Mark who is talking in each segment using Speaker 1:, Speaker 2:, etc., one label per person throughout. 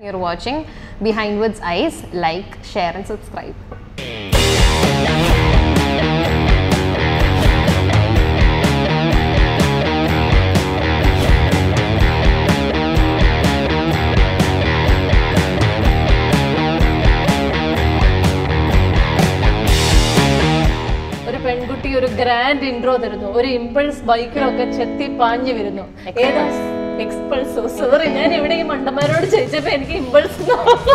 Speaker 1: You're watching Behind Woods Eyes. Like, share, and subscribe.
Speaker 2: ഒരു പെൺകുട്ടി ഒരു ഗ്രാൻഡ് ഇൻട്രോ തരുന്നു ഒരു ഇമ്പൾസ് ബൈക്കിലൊക്കെ ചെത്തി പാഞ്ഞു വരുന്നു ഏതാ എക്സ്പൾസോ സോറി ഞാൻ ഇവിടെ ഈ മണ്ടന്മാരോട് ചോദിച്ചപ്പോ എനിക്ക് ഇമ്പൾസ്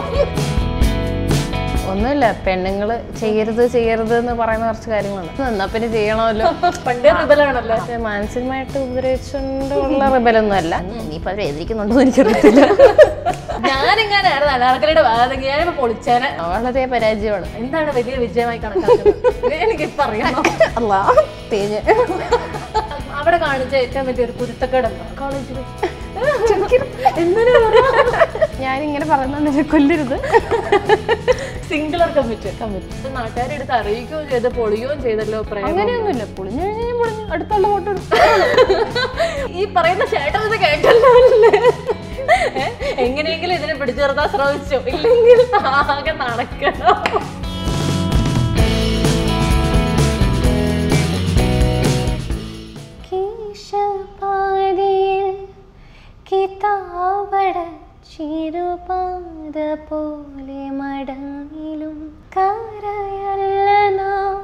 Speaker 1: ഒന്നുമില്ല പെണ്ണുങ്ങൾ ചെയ്യരുത് ചെയ്യരുത് എന്ന് പറയുന്ന കുറച്ച് കാര്യങ്ങളുണ്ട് എന്നാ പിന്നെ ചെയ്യണമല്ലോ
Speaker 2: പണ്ടേ റിബലാണല്ലോ
Speaker 1: പക്ഷേ മാനസികമായിട്ട് ഉപദ്രവിച്ചുകൊണ്ടുള്ള റിബലൊന്നും അല്ല ഇനിയിപ്പോൾ അവർ എതിരിക്കുന്നുണ്ടോ എനിക്കറിയത്തില്ല
Speaker 2: ഞാനിങ്ങനെയായിരുന്നു അനാർക്കലിയുടെ ഭാഗത്തെങ്കിൽ ഞാനിപ്പോ പൊളിച്ചേനെ
Speaker 1: വളരെ പരാജയമാണ്
Speaker 2: എന്താണ് വലിയ വിജയമായി കണക്കാക്കുന്നത് എനിക്കിപ്പോ അറിയാമോ
Speaker 1: അല്ല തേഞ്ഞ്
Speaker 2: അവിടെ കാണിച്ച ഏറ്റവും വലിയൊരു കുരുത്തക്കേട് എന്താ കോളേജിൽ
Speaker 1: ഞാനിങ്ങനെ പറയുന്ന കൊല്ലരുത്
Speaker 2: സിംഗിളർ കമ്മിറ്റ് കമ്മിറ്റ് നാട്ടുകാരെ എടുത്ത് അറിയിക്കുകയും ചെയ്ത് പൊളിയുകയും ചെയ്തല്ലോ പ്രേമം
Speaker 1: അങ്ങനെയൊന്നുമില്ല പൊളിഞ്ഞു കഴിഞ്ഞാൽ ഞാൻ പൊളിഞ്ഞു അടുത്തുള്ള ഫോട്ടോ
Speaker 2: ഈ പറയുന്ന ചേട്ടൻ ഇത് കേട്ടല്ലോ അല്ലേ? ഏ? എങ്ങനെയെങ്കിലും ഇതിനെ പിടിച്ചു നിർത്താൻ ശ്രമിച്ചു ഇല്ലെങ്കിൽ ആകെ നടക്കണം
Speaker 1: കേശപാതിയിൽ കിതാബട ചിരുപാത പോലെ മടങ്ങിലും കരയല്ല നാം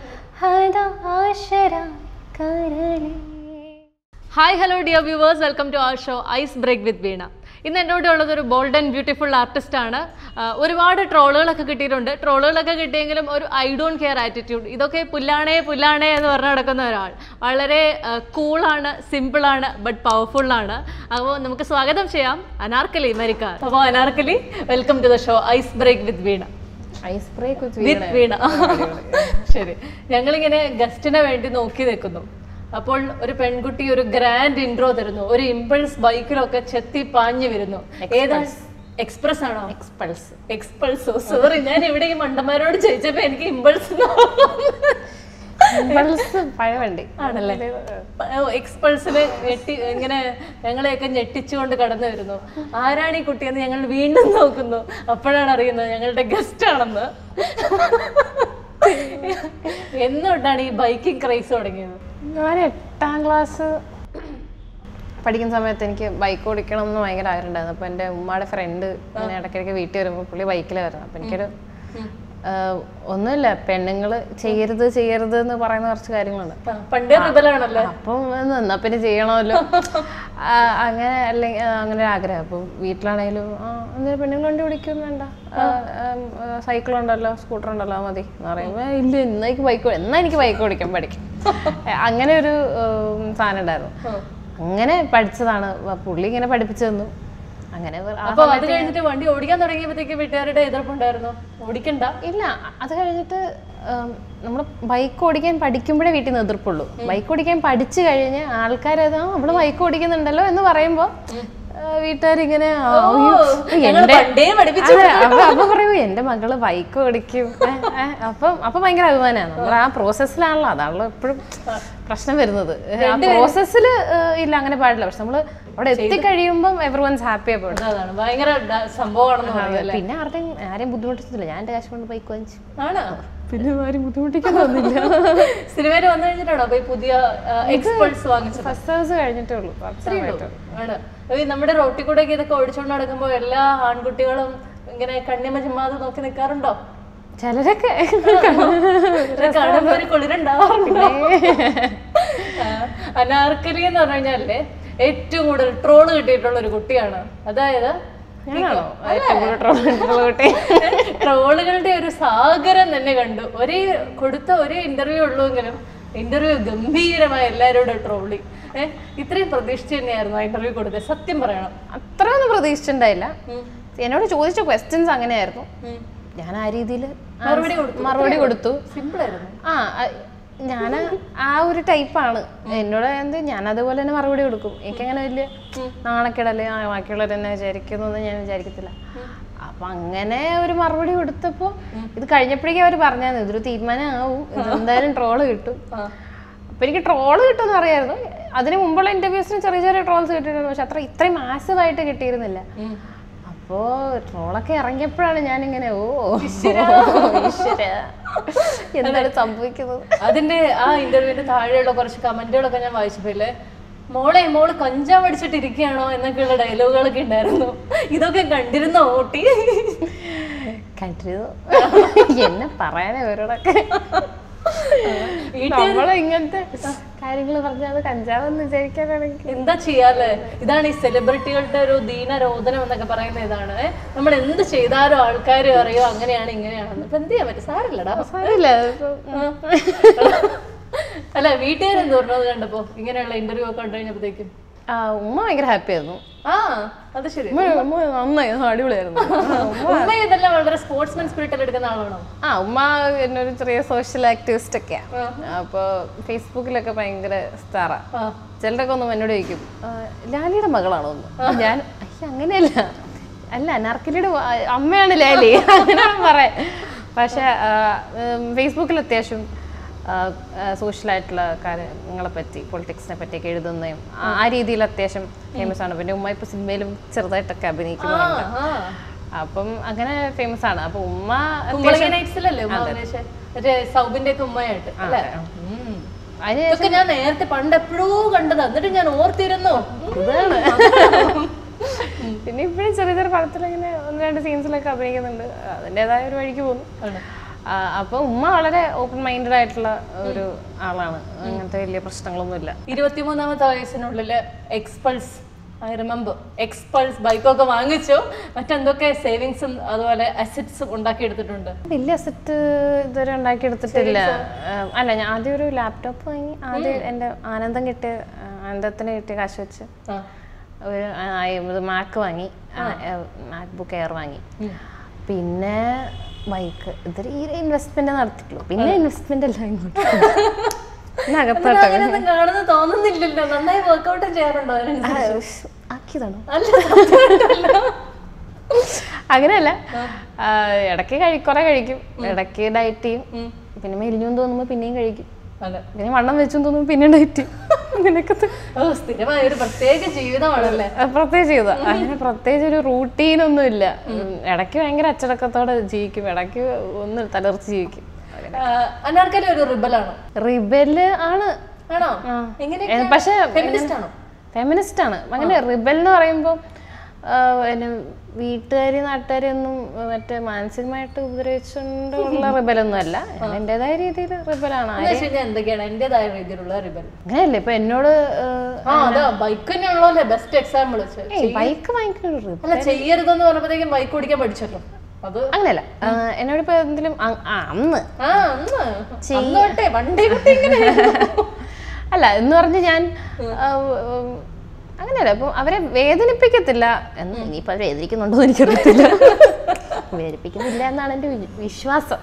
Speaker 1: ഹതാശരാ കരളേ
Speaker 2: hi hello dear viewers welcome to our show ice break with Veena ഇന്ന് എൻ്റെ കൂടെ ഉള്ളത് ഒരു ബോൾഡ് ആൻഡ് ബ്യൂട്ടിഫുൾ ആർട്ടിസ്റ്റ് ആണ് ആ, ഒരുപാട് ട്രോളുകളൊക്കെ കിട്ടിയിട്ടുണ്ട് ട്രോളുകളൊക്കെ കിട്ടിയെങ്കിലും ഒരു ഐ ഡോണ്ട് കെയർ ആറ്റിറ്റ്യൂഡ് ഇതൊക്കെ പുല്ലാണേ പുല്ലാണേ എന്ന് പറഞ്ഞ് നടക്കുന്ന ഒരാൾ വളരെ കൂളാണ് സിമ്പിളാണ് ബട്ട് പവർഫുള്ളാണ് അപ്പോൾ നമുക്ക് സ്വാഗതം ചെയ്യാം അനാർക്കലി മരിക്കാർ അപ്പോൾ Anarkali welcome to the show ice break with Veena
Speaker 1: ice break
Speaker 2: with Veena ശരി ഞങ്ങളിങ്ങനെ ഗസ്റ്റിനെ വേണ്ടി നോക്കി നിൽക്കുന്നു അപ്പോൾ ഒരു പെൺകുട്ടി ഒരു ഗ്രാൻഡ് ഇൻട്രോ തരുന്നു ഒരു ഇമ്പൾസ് ബൈക്കിലൊക്കെ ചെത്തി പാഞ്ഞു വരുന്നു ഏതാ എക്സ്പ്രസ് ആണോ
Speaker 1: എക്സ്പൾസ്
Speaker 2: എക്സ്പൾസോ സോറി ഞാൻ ഇവിടെ ഈ മണ്ടന്മാരോട് ചോദിച്ചപ്പോ എനിക്ക് ഇമ്പൾസ്
Speaker 1: ഇമ്പൾസ് പഴവണ്ടി
Speaker 2: ആണല്ലേ എക്സ്പൾസിന് ഞെട്ടി ഇങ്ങനെ ഞങ്ങളെയൊക്കെ ഞെട്ടിച്ചുകൊണ്ട് കടന്നു വരുന്നു ആരാണ് ഈ കുട്ടിയെന്ന് ഞങ്ങൾ വീണ്ടും നോക്കുന്നു അപ്പോഴാണ് അറിയുന്നത് ഞങ്ങളുടെ ഗസ്റ്റ് ആണെന്ന് എന്തുകൊണ്ടാണ് ഈ ബൈക്കിംഗ് ക്രൈസ് തുടങ്ങിയത്
Speaker 1: ഞാൻ എട്ടാം ക്ലാസ് പഠിക്കുന്ന സമയത്ത് എനിക്ക് ബൈക്ക് ഓടിക്കണം എന്ന് ഭയങ്കര ആഗ്രഹം ഉണ്ടായിരുന്നു അപ്പോൾ എൻ്റെ ഉമ്മയുടെ ഫ്രണ്ട് ഇങ്ങനെ ഇടയ്ക്കിടയ്ക്ക് വീട്ടിൽ വരുമ്പോൾ പുള്ളി ബൈക്കിൽ വരുന്നത് അപ്പം എനിക്കൊരു ആഹ്, ഒന്നുമില്ല പെണ്ണുങ്ങൾ ചെയ്യരുത് ചെയ്യരുത് എന്ന് പറയുന്ന കുറച്ച് കാര്യങ്ങളുണ്ട്
Speaker 2: ആ, പണ്ടേ റിബലാണല്ലോ
Speaker 1: അപ്പം എന്ന് എന്നാ പിന്നെ ചെയ്യണമല്ലോ ആ, അങ്ങനെ അല്ലെങ്കിൽ അങ്ങനെ ഒരു ആഗ്രഹം അപ്പം വീട്ടിലാണെങ്കിലും ആ എന്തിനാ പെണ്ണുങ്ങൾ വണ്ടി ഓടിക്കും വേണ്ട സൈക്കിൾ ഉണ്ടല്ലോ സ്കൂട്ടർ ഉണ്ടല്ലോ അത് മതി എന്ന് പറയുമ്പോൾ ഇല്ല എന്നാ എനിക്ക് ബൈക്ക് എന്നാ എനിക്ക് ബൈക്ക് ഓടിക്കാൻ പഠിക്കും അങ്ങനെ ഒരു ഉം, സാധനം ഉണ്ടായിരുന്നു അങ്ങനെ പഠിച്ചതാണ് വ- പുള്ളി ഇങ്ങനെ പഠിപ്പിച്ചു തന്നു അങ്ങനെ വെ- ആ
Speaker 2: അപ്പൊ അത് കഴിഞ്ഞിട്ട് വണ്ടി ഓടിക്കാൻ തുടങ്ങിയപ്പോഴത്തേക്ക് വീട്ടുകാരുടെ എതിർപ്പുണ്ടായിരുന്നു ഓടിക്കണ്ട
Speaker 1: ഇല്ല അത് കഴിഞ്ഞിട്ട് നമ്മൾ ബൈക്ക് ഓടിക്കാൻ പഠിക്കുമ്പോഴേ വീട്ടിൽ നിന്ന് എതിർപ്പുള്ളൂ ബൈക്ക് ഓടിക്കാൻ പഠിച്ചു കഴിഞ്ഞ് ആൾക്കാരത് ആ അവള് ബൈക്ക് ഓടിക്കുന്നുണ്ടല്ലോ എന്ന് പറയുമ്പോൾ വീട്ടുകാരിങ്ങനെ ആ, അയ്യോ,
Speaker 2: ഞങ്ങൾ
Speaker 1: എന്റെ
Speaker 2: പണ്ടേ പഠിപ്പിച്ചു
Speaker 1: അതെ, അപ്പൊ അപ്പൊ പറയൂ എന്റെ മകള് ബൈക്ക് ഓടിക്കും ഏ, ഏ, അപ്പം അപ്പൊ ഭയങ്കര അഭിമാനമാണ് നമ്മൾ ആ പ്രോസസ്സിലാണല്ലോ അതാണല്ലോ എപ്പോഴും പ്രശ്നം വരുന്നത് ഏ, ആ പ്രോസസ്സിൽ ഇല്ല അങ്ങനെ പാടില്ല പക്ഷെ നമ്മള് അവിടെ എത്തിക്കഴിയുമ്പം എവറി വൺസ് ഹാപ്പി അപ്പോൾ
Speaker 2: അതാണ് ഭയങ്കര ഡ- സംഭവമാണെന്ന് പറയുന്നത്
Speaker 1: പിന്നെ ആരുടെയും ആരെയും ബുദ്ധിമുട്ടിച്ചില്ല ഞാൻ എന്റെ കാശ് കൊണ്ട് ബൈക്ക് വാങ്ങിച്ചു
Speaker 2: ആണോ
Speaker 1: പിന്നെ ആരും ബുദ്ധിമുട്ടിക്കാൻ തോന്നില്ല
Speaker 2: സിനിമയിൽ വന്നു കഴിഞ്ഞിട്ടാണോ അപ്പൊ ഈ പുതിയ എക്സ്പൾസ് വാങ്ങിച്ചത്
Speaker 1: ഫസ്റ്റ് ഹൗസ് കഴിഞ്ഞിട്ടേ ഉള്ളൂ വർഷമായിട്ട്
Speaker 2: ആണ് അപ്പൊ ഈ നമ്മുടെ റോട്ടിൽ കൂടെ ഒക്കെ ഇതൊക്കെ ഓടിച്ചോണ്ട് നടക്കുമ്പോ എല്ലാ ആൺകുട്ടികളും ഇങ്ങനെ കണ്ണിമ ചിമ്മാതെ നോക്കി നിൽക്കാറുണ്ടോ
Speaker 1: ചിലരൊക്കെ
Speaker 2: ഇത് കാണുമ്പോ ഒരു കുളിരുണ്ടാവാറുണ്ടോ ആ, അനാർക്കലി എന്ന് പറഞ്ഞു കഴിഞ്ഞാലേ ഏറ്റവും കൂടുതൽ ട്രോള് കിട്ടിയിട്ടുള്ള ഒരു കുട്ടിയാണ് അതായത്
Speaker 1: ഞാനാണോ ഏറ്റവും കൂടുതൽ troll കണ്ടിട്ടുള്ള കുട്ടി
Speaker 2: ട്രോളുകളുടെ ഒരു സാഗരം തന്നെ കണ്ടു ഒരേ കൊടുത്ത ഒരേ ഇന്റർവ്യൂ ഉള്ളുവെങ്കിലും ഇന്റർവ്യൂ ഗംഭീരമായ എല്ലാവരോടും ട്രോളി ഏഹ് ഇത്രയും പ്രതീക്ഷിച്ച് തന്നെയായിരുന്നു ആ ഇന്റർവ്യൂ കൊടുത്തത് സത്യം പറയണം
Speaker 1: അത്രയൊന്നും പ്രതീക്ഷിച്ചിട്ടുണ്ടായില്ല
Speaker 2: ഉം.
Speaker 1: എന്നോട് ചോദിച്ച ക്വസ്റ്റ്യൻസ് അങ്ങനെയായിരുന്നു
Speaker 2: ഉം.
Speaker 1: ഞാൻ ആ രീതിയിൽ
Speaker 2: മറുപടി കൊടുത്തു
Speaker 1: മറുപടി കൊടുത്തു
Speaker 2: സിമ്പിൾ ആയിരുന്നു
Speaker 1: ആ ഞാൻ ആ ഒരു ടൈപ്പാണ് എന്നോട് എന്ത് ഞാൻ അതുപോലെ തന്നെ മറുപടി കൊടുക്കും എനിക്കങ്ങനെ വലിയ നാണക്കേടല്ലേ ആ ബാക്കിയുള്ളവർ എന്നെ വിചാരിക്കുന്നൊന്നും ഞാൻ വിചാരിക്കത്തില്ല അപ്പൊ അങ്ങനെ ഒരു മറുപടി കൊടുത്തപ്പോ ഇത് കഴിഞ്ഞപ്പോഴേക്കും അവർ പറഞ്ഞായിരുന്നു ഇതൊരു തീരുമാനമാവും ഇത് എന്തായാലും ട്രോള് കിട്ടും
Speaker 2: ആ.
Speaker 1: അപ്പൊ എനിക്ക് ട്രോള് കിട്ടുമെന്ന് അറിയായിരുന്നു അതിന് മുമ്പുള്ള ഇന്റർവ്യൂസിന് ചെറിയ ചെറിയ ട്രോൾസ് കിട്ടിയിരുന്നു പക്ഷെ അത്ര ഇത്രയും മാസമായിട്ട് കിട്ടിയിരുന്നില്ല
Speaker 2: ഉം.
Speaker 1: അപ്പൊ അപ്പോ ട്രോളൊക്കെ ഇറങ്ങിയപ്പോഴാണ് ഞാനിങ്ങനെ ഓ ഈശ്വര എന്താണ് സംഭവിക്കുന്നത്
Speaker 2: അതിന്റെ ആ ഇന്റർവ്യൂവിന്റെ താഴെയുള്ള കുറച്ച് കമന്റുകളൊക്കെ ഞാൻ വായിച്ചപ്പോയില്ലേ മോളെ മോള് കഞ്ചാവ് അടിച്ചിട്ട് ഇരിക്കുകയാണോ എന്നൊക്കെയുള്ള ഡയലോഗുകളൊക്കെ ഉണ്ടായിരുന്നു ഇതൊക്കെ കണ്ടിരുന്നോ ഓട്ടി
Speaker 1: കണ്ടിരുന്നു എന്നെ പറയാനേ ഇവരോടൊക്കെ
Speaker 2: വീട്ടിൽ
Speaker 1: നമ്മള് ഇങ്ങനത്തെ കാര്യങ്ങൾ പറഞ്ഞാൽ അത് കഞ്ചാവെന്ന് വിചാരിക്കാനാണെങ്കിൽ
Speaker 2: എന്താ ചെയ്യാല്ലേ ഇതാണ് ഈ സെലിബ്രിറ്റികളുടെ ഒരു ദീനരോധനം എന്നൊക്കെ പറയുന്ന ഇതാണ് ഏ? നമ്മൾ എന്ത് ചെയ്താലും ആൾക്കാർ അറിയോ അങ്ങനെയാണ് ഇങ്ങനെയാണെന്ന് ഇപ്പൊ എന്ത് ചെയ്യാൻ പറ്റും സാരല്ലടാ
Speaker 1: സാരില്ല അതിപ്പോ
Speaker 2: അല്ല വീട്ടുകാർ എന്ത് പറഞ്ഞത് കണ്ടപ്പോ ഇങ്ങനെയുള്ള ഇന്റർവ്യൂ ഒക്കെ കണ്ടു കഴിഞ്ഞപ്പോഴത്തേക്കും
Speaker 1: ആ, ഉമ്മ ഭയങ്കര ഹാപ്പി ആയിരുന്നു
Speaker 2: ആ അത് ശരി
Speaker 1: ഉമ്മ ഉമ്മ നന്നായി അടിപൊളിയായിരുന്നു
Speaker 2: ഉമ്മ ഇതെല്ലാം വളരെ സ്പോർട്സ്മാൻ സ്പിരിറ്റിൽ എടുക്കുന്ന ആളാണോ
Speaker 1: ആ ഉമ്മ എന്നൊരു ചെറിയ സോഷ്യൽ ആക്ടിവിസ്റ്റ് ഒക്കെയാ അപ്പൊ ഫേസ്ബുക്കിലൊക്കെ ഭയങ്കര സ്റ്റാറാ
Speaker 2: ആ
Speaker 1: ചിലരൊക്കെ ഒന്നും എന്നോട് ചോദിക്കും "ആ, ലാലിയുടെ മകളാണോ ഒന്ന് അപ്പൊ ഞാൻ അയ്യ അങ്ങനെയല്ല അല്ല അനാർക്കലിയുടെ വ- അമ്മയാണ് ലാലി അങ്ങനെ പറയാം പക്ഷെ ഫേസ്ബുക്കിൽ അത്യാവശ്യം സോഷ്യലായിട്ടുള്ള കാര്യങ്ങളെ പറ്റി പൊളിറ്റിക്സിനെ പറ്റിയൊക്കെ എഴുതുന്നതും ആ- ആ രീതിയിൽ അത്യാവശ്യം ഫേമസ് ആണ് പിന്നെ ഉമ്മ ഇപ്പൊ സിനിമയിലും ചെറുതായിട്ടൊക്കെ അഭിനയിക്കുന്നുണ്ട്
Speaker 2: ആ
Speaker 1: അപ്പം അങ്ങനെ ഫേമസ് ആണ് അപ്പൊ ഉമ്മ
Speaker 2: കുമ്പളങ്ങ നൈറ്റ്സിലല്ലേ ഉമ്മ അഭിനയിച്ചേ മറ്റേ സൗബിന്റെ ഒക്കെ ഉമ്മയായിട്ട് അല്ലേ ഉം.
Speaker 1: അതിന്
Speaker 2: ഇതൊക്കെ ഞാൻ നേരത്തെ പണ്ട് എപ്പോഴോ കണ്ടതാ എന്നിട്ട് ഞാൻ ഓർത്തിരുന്നു
Speaker 1: ഇതാണ് പിന്നെ ഇപ്പോഴും ചെറിയ ചെറിയ പടത്തിൽ ഇങ്ങനെ ഒന്ന് രണ്ട് സീൻസിലൊക്കെ അഭിനയിക്കുന്നുണ്ട് അതിൻ്റെതായ ഒരു വഴിക്ക് പോകുന്നു
Speaker 2: ആണ്.
Speaker 1: ആ, അപ്പൊ ഉമ്മ വളരെ ഓപ്പൺ മൈൻഡഡ് ആയിട്ടുള്ള ഒരു ആളാണ് അങ്ങനത്തെ വലിയ പ്രശ്നങ്ങളൊന്നുമില്ല
Speaker 2: ഇരുപത്തിമൂന്നാമത്തെ വയസ്സിനുള്ളിൽ എക്സ്പൾസ് ഐ റിമെമ്പർ എക്സ്പൾസ് ബൈക്കൊക്കെ വാങ്ങിച്ചു മറ്റെന്തൊക്കെ സേവിങ്സും അതുപോലെ അസറ്റ്സും ഉണ്ടാക്കിയെടുത്തിട്ടുണ്ട്
Speaker 1: വലിയ അസറ്റ് ഇതുവരെ ഉണ്ടാക്കിയെടുത്തിട്ടില്ല ആ, അല്ല ഞാൻ ആദ്യം ഒരു ലാപ്ടോപ്പ് വാങ്ങി ആദ്യം എൻ്റെ ആനന്ദം കിട്ടിയ ആ, ആനന്ദത്തിന് കിട്ടിയ കാശ് വെച്ച്
Speaker 2: ആ.
Speaker 1: ഒരു ആ, ഇത് മാക്ക് വാങ്ങി മാക് ബുക്ക് എയർ വാങ്ങി പിന്നെ ബൈക്ക് ഇതൊരു ഈ ഇൻവെസ്റ്റ്മെന്റ് നടത്തിയിട്ടുള്ളൂ പിന്നെ ഇൻവെസ്റ്റ്മെന്റ് എല്ലാം ഇങ്ങോട്ട് പിന്നെ അകത്തോട്ട്
Speaker 2: അങ്ങനെയൊന്നും കാണുന്ന തോന്നുന്നില്ലല്ലോ നന്നായി വർക്കൗട്ടും ചെയ്യാറുണ്ടോ അതിനനുസരിച്ച്?
Speaker 1: ആ, ഉഷ്, ആക്കിയതാണോ
Speaker 2: അല്ല സത്യമായിട്ടല്ല.
Speaker 1: അങ്ങനെയല്ല ആ, ഇടയ്ക്ക് കഴി കുറെ കഴിക്കും ഇടയ്ക്ക് ഡയറ്റ് ചെയ്യും പിന്നെ മെലിഞ്ഞു തോന്നുമ്പോൾ പിന്നെയും കഴിക്കും
Speaker 2: അതെ
Speaker 1: പിന്നെ വണ്ണം വെച്ചും തോന്നുമ്പോൾ പിന്നെയും ഡയറ്റ് ചെയ്യും അങ്ങനെയൊക്കെ ത-
Speaker 2: ഓ സ്ഥിരമായ ഒരു പ്രത്യേക ജീവിതമാണല്ലേ
Speaker 1: ആ, പ്രത്യേകിച്ച് ചെയ്ത അങ്ങനെ പ്രത്യേകിച്ച് ഒരു റൂട്ടീനൊന്നും ഇല്ല ഉം, ഇടയ്ക്ക് ഭയങ്കര അച്ചടക്കത്തോടെ ജീവിക്കും ഇടയ്ക്ക് ഒന്ന് തലർച്ച് ജീവിക്കും
Speaker 2: അനാർക്കലി ഒരു റിബലാണോ
Speaker 1: റിബല് ആണ്
Speaker 2: ആണോ
Speaker 1: ആ.
Speaker 2: എങ്ങനെ
Speaker 1: ഏ, പക്ഷെ
Speaker 2: ഫെമിനിസ്റ്റ് ആണോ
Speaker 1: ഫെമിനിസ്റ്റ് ആണ് അങ്ങനെ റിബൽ എന്ന് പറയുമ്പോൾ പിന്നെ വീട്ടുകാരി നാട്ടുകാരി ഒന്നും മറ്റേ മാനസികമായിട്ട് ഉപദ്രവിച്ചുകൊണ്ടുള്ള റിബലൊന്നും അല്ല ഞാൻ എൻ്റെതായ രീതിയിൽ റിബലാണ്
Speaker 2: എന്ന് വെച്ച് കഴിഞ്ഞാൽ എന്തൊക്കെയാണ് എന്റേതായ രീതിയിലുള്ള റിബൽ
Speaker 1: അങ്ങനെയല്ലേ ഇപ്പൊ എന്നോട്
Speaker 2: ആ അതാ ബൈക്ക് തന്നെയാണല്ലോ ബെസ്റ്റ് എക്സാമ്പിൾ
Speaker 1: ബൈക്ക് വാങ്ങിക്കുന്ന ഒരു റിബൽ
Speaker 2: അല്ല ചെയ്യരുതെന്ന് പറഞ്ഞപ്പോഴത്തേക്കും ബൈക്ക് ഓടിക്കാൻ പഠിച്ചല്ലോ അത്
Speaker 1: അങ്ങനെയല്ല ആ, എന്നോട് ഇപ്പൊ എന്തെങ്കിലും അ- ആ, അന്ന്
Speaker 2: ആ അന്ന് അന്നോട്ടെ വണ്ടി കുട്ടി ഇങ്ങനെ
Speaker 1: അല്ല എന്ന് പറഞ്ഞ് ഞാൻ ആ, ഉം, അങ്ങനെയല്ല ഇപ്പൊ അവരെ വേദനിപ്പിക്കത്തില്ല എന്ന് ഇനിയിപ്പോ അവർ വേദനിക്കുന്നുണ്ടോ എന്ന് എനിക്കറിയത്തില്ല വേദനിപ്പിക്കുന്നില്ല എന്നാണ് എൻ്റെ വി- വിശ്വാസം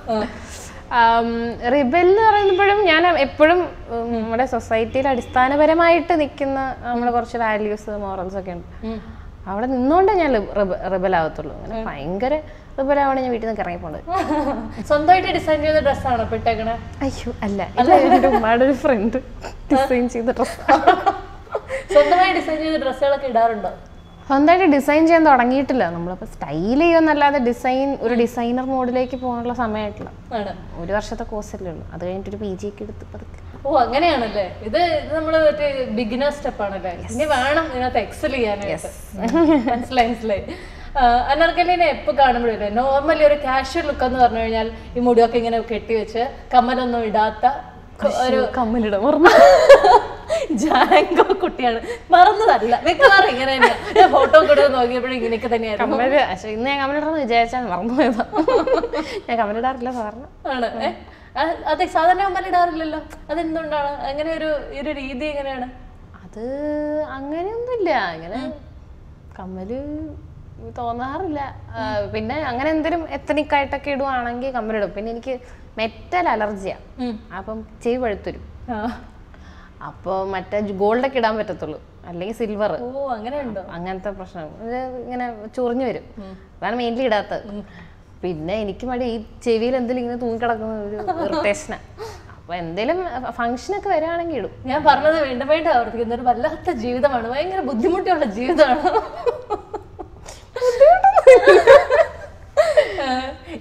Speaker 1: റിബൽ എന്ന് പറയുമ്പോഴും ഞാൻ എപ്പോഴും ഉം, നമ്മുടെ സൊസൈറ്റിയിൽ അടിസ്ഥാനപരമായിട്ട് നിൽക്കുന്ന നമ്മുടെ കുറച്ച് വാല്യൂസ് മോറൽസ് ഒക്കെ ഉണ്ട് അവിടെ നിന്നുകൊണ്ടേ ഞാൻ റിബൽ ആവത്തുള്ളൂ അങ്ങനെ ഭയങ്കര റിബൽ ആവണേ ഞാൻ വീട്ടിൽ നിന്ന് ഇറങ്ങി പോകേണ്ടത്
Speaker 2: സ്വന്തമായിട്ട് ഡിസൈൻ ചെയ്ത ഡ്രസ്സാണോ ഇട്ടേക്കണേ
Speaker 1: അയ്യോ അല്ല ഇത് എൻ്റെ ഉമ്മയുടെ ഒരു ഫ്രണ്ട് ഡിസൈൻ ചെയ്ത ഡ്രസ്
Speaker 2: സ്വന്തമായി ഡിസൈൻ ചെയ്ത ഡ്രസ്സുകളൊക്കെ ഇടാറുണ്ടോ
Speaker 1: സ്വന്തമായിട്ട് ഡിസൈൻ ചെയ്യാൻ തുടങ്ങിയിട്ടില്ല നമ്മളിപ്പോൾ സ്റ്റൈൽ ചെയ്യുമെന്നല്ലാതെ ഡിസൈൻ ഒരു ഡിസൈനർ മോഡിലേക്ക് പോകാനുള്ള സമയമായിട്ടില്ല
Speaker 2: ആണ്
Speaker 1: ഒരു വർഷത്തെ കോഴ്സല്ലേ ഉള്ളൂ അത് കഴിഞ്ഞിട്ട് ഒരു പി ജി ഒക്കെ എടുത്ത് പതുക്കെ
Speaker 2: ഓ അങ്ങനെയാണല്ലേ ഇത് ഇത് നമ്മള് മറ്റേ ബിഗിനർ സ്റ്റെപ്പ് ആണല്ലേ ഇനി വേണം ഇതിനകത്ത് എക്സൽ ചെയ്യാനായിട്ട് മനസ്സിലായി മനസ്സിലായി അനർക്കലിനെ എപ്പോ കാണുമ്പോഴേ നോർമലി ഒരു കാഷ്വൽ ലുക്ക് എന്ന് പറഞ്ഞു കഴിഞ്ഞാൽ ഈ മുടിയൊക്കെ ഇങ്ങനെ കെട്ടിവെച്ച് കമ്മലൊന്നും ഇടാത്ത കൊ- ഒരു
Speaker 1: കമ്മലിടാൻ മറന്നു
Speaker 2: ജാങ്കോ കുട്ടിയാണ് മറന്നതല്ല മിക്കവാറും ഇങ്ങനെ തന്നെയാ ഫോട്ടോ കൂടെ നോക്കിയപ്പോഴും ഇങ്ങനെയൊക്കെ തന്നെയായിരുന്നു
Speaker 1: കമ്മല് പക്ഷേ ഇന്ന് ഞാൻ കമ്മലിടണമെന്ന് വിചാരിച്ചാൽ മറന്നു പോയതാ ഞാൻ കമ്മലിടാറില്ല സാധാരണ
Speaker 2: ആണ് ഏ? അത് അതെ സാധാരണ കമ്മലിടാറില്ലല്ലോ അതെന്തുകൊണ്ടാണ് അങ്ങനെ ഒരു ഈ ഒരു രീതി എങ്ങനെയാണ്
Speaker 1: അത് അങ്ങനെയൊന്നുമില്ല അങ്ങനെ കമ്മല് തോന്നാറില്ല ആ, പിന്നെ അങ്ങനെ എന്തെങ്കിലും എത്തനിക് ആയിട്ടൊക്കെ ഇടുവാണെങ്കിൽ കമ്മലിടും പിന്നെ എനിക്ക് മെറ്റൽ അലർജിയാ
Speaker 2: ഉം.
Speaker 1: അപ്പം ചെവി പഴുത്തരും
Speaker 2: ആ.
Speaker 1: അപ്പോൾ മറ്റേ ഗോൾഡൊക്കെ ഇടാൻ പറ്റത്തുള്ളൂ അല്ലെങ്കിൽ സിൽവർ
Speaker 2: ഓ അങ്ങനെ ഉണ്ടോ
Speaker 1: അങ്ങനത്തെ പ്രശ്നം ഇത് ഇങ്ങനെ ചൊറിഞ്ഞു വരും അതാണ് മെയിൻലി ഇടാത്തത് പിന്നെ എനിക്ക് മടി ഈ ചെവിയിൽ എന്തെങ്കിലും ഇങ്ങനെ തൂങ്ങിക്കിടക്കുന്ന ഒരു ഇറിറ്റേഷനാണ് അപ്പൊ എന്തേലും ഫംഗ്ഷനൊക്കെ വരികയാണെങ്കിൽ ഇടും
Speaker 2: ഞാൻ പറഞ്ഞത് വീണ്ടും വീണ്ടും ആവർത്തിക്കുന്ന ഒരു വല്ലാത്ത ജീവിതമാണ് ഭയങ്കര ബുദ്ധിമുട്ടുള്ള ജീവിതമാണ്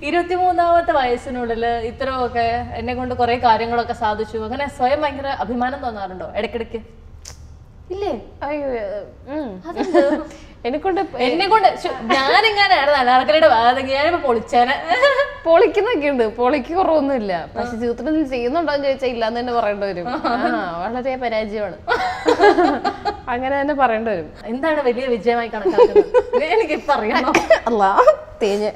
Speaker 2: ഇരുപത്തിമൂന്നാമത്തെ വയസ്സിനുള്ളിൽ ഇത്രയൊക്കെ എന്നെ കൊണ്ട് കുറെ കാര്യങ്ങളൊക്കെ സാധിച്ചു അങ്ങനെ സ്വയം ഭയങ്കര അഭിമാനം തോന്നാറുണ്ടോ ഇടയ്ക്കിടയ്ക്ക് ഇല്ലേ
Speaker 1: അയ്യോ ഉം. എന്നെക്കൊണ്ട്
Speaker 2: എന്നെ കൊണ്ട് ഞാനിങ്ങനെയായിരുന്നു അനാർക്കലിയുടെ ഭാഗത്തേക്ക് ഞാനിപ്പോ പൊളിച്ചേനെ
Speaker 1: പൊളിക്കുന്നൊക്കെ ഉണ്ട് പൊളിക്ക് കുറവൊന്നുമില്ല പക്ഷെ ജീവിതത്തിൽ നീ ചെയ്യുന്നുണ്ടോ എന്ന് ചോദിച്ചാൽ ഇല്ലാന്ന് തന്നെ പറയേണ്ടി വരും ആ വളരെ പരാജയമാണ് അങ്ങനെ തന്നെ പറയേണ്ടി വരും
Speaker 2: എന്താണ് വലിയ വിജയമായി കണക്കാക്കുന്നത് എനിക്ക് ഇപ്പൊ അറിയണം
Speaker 1: അല്ല തേഞ്ഞ്